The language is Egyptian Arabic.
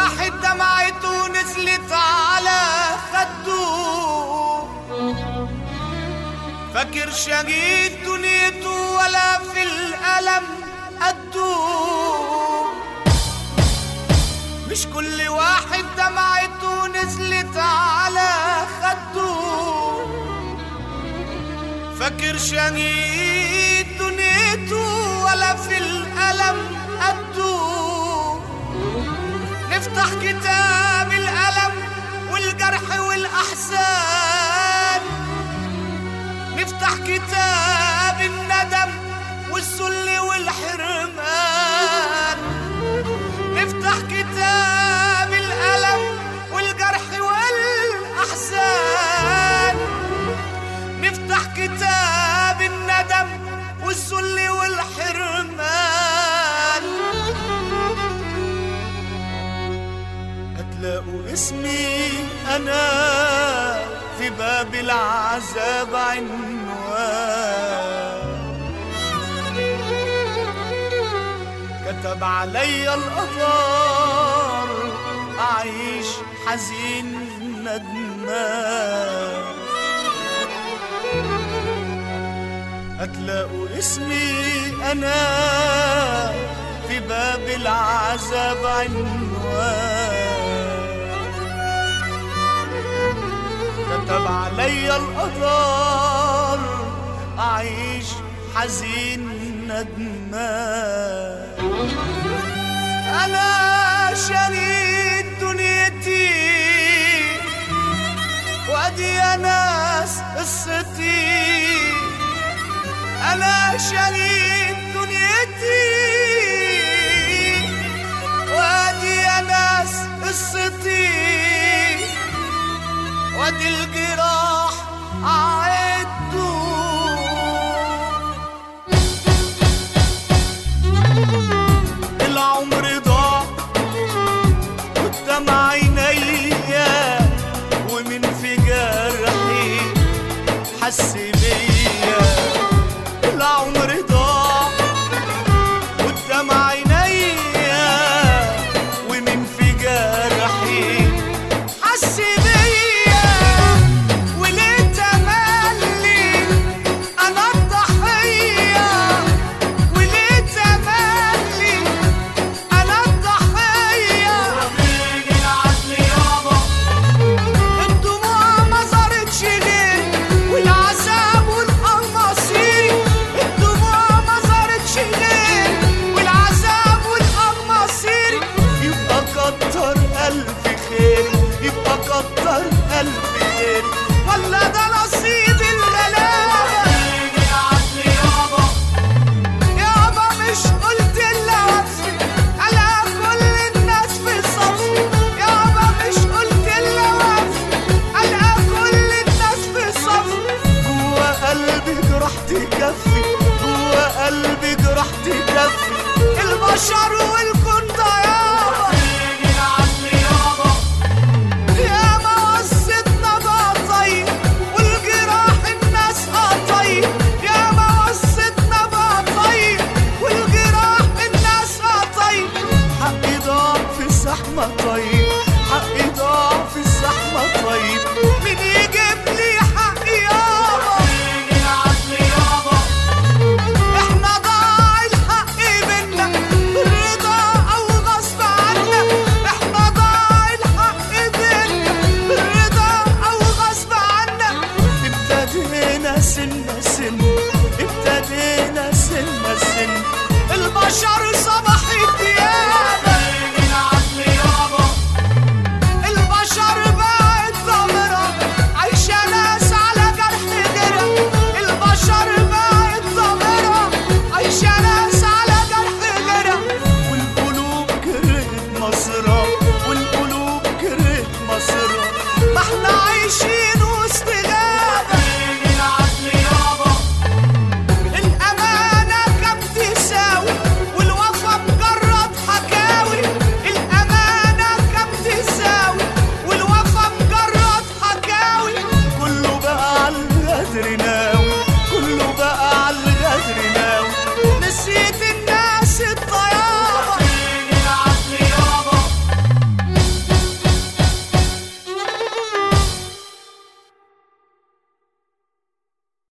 واحد دمعته نزلت على خده فاكر شقيت دنيته ولا في الألم قده مش كل واحد دمعته نزلت على خده فاكر شقيت دنيته ولا في الألم قده نفتح كتاب الألم والجرح والأحزان نفتح كتاب الندم والذل والحرمان نفتح كتاب الألم والجرح والأحزان نفتح كتاب الندم والذل والحرمان هتلاقوا اسمي أنا في باب العذاب عنوان كتب علي القدر أعيش حزين ندمان هتلاقوا اسمي أنا في باب العذاب عنوان كتب علي القدر أعيش حزين ندمان أنا شريك دنيتي وأدي يا ناس قصتي أنا شريك دنيتي وأدي يا ناس قصتي وأدي الجراح أعدوا العمر ضاع قدام عينيا ومن في جرحي حس بيا العمر ضاع قدام عينيا ومن في جرحي حس بيا وليه تملي انا الضحيه وليه تملي انا الضحيه مين العدل يابا الدموع ما صارتش غير والعذاب والقماصير الدموع ما صارتش غير والعذاب والقماصير يبقى كتر ألف خير يبقى كتر ألف خير ولا ده نصيب الغلابة مين العدل يابا يابا مش قلت الا وصفي على كل الناس في صفي يابا مش قلت الا وصفي على كل الناس في صفي جوا قلبي جرح تكفي جوا قلبي جرح تكفي البشر والكون ده يابا مين العدل يابا يا ما وصتنا بقى طيب والجراح الناس طيب يا ما وصتنا بقى طيب والجراح الناس طيب حقي ضاع في الزحمة طيب حقي ضاع في الزحمة طيب من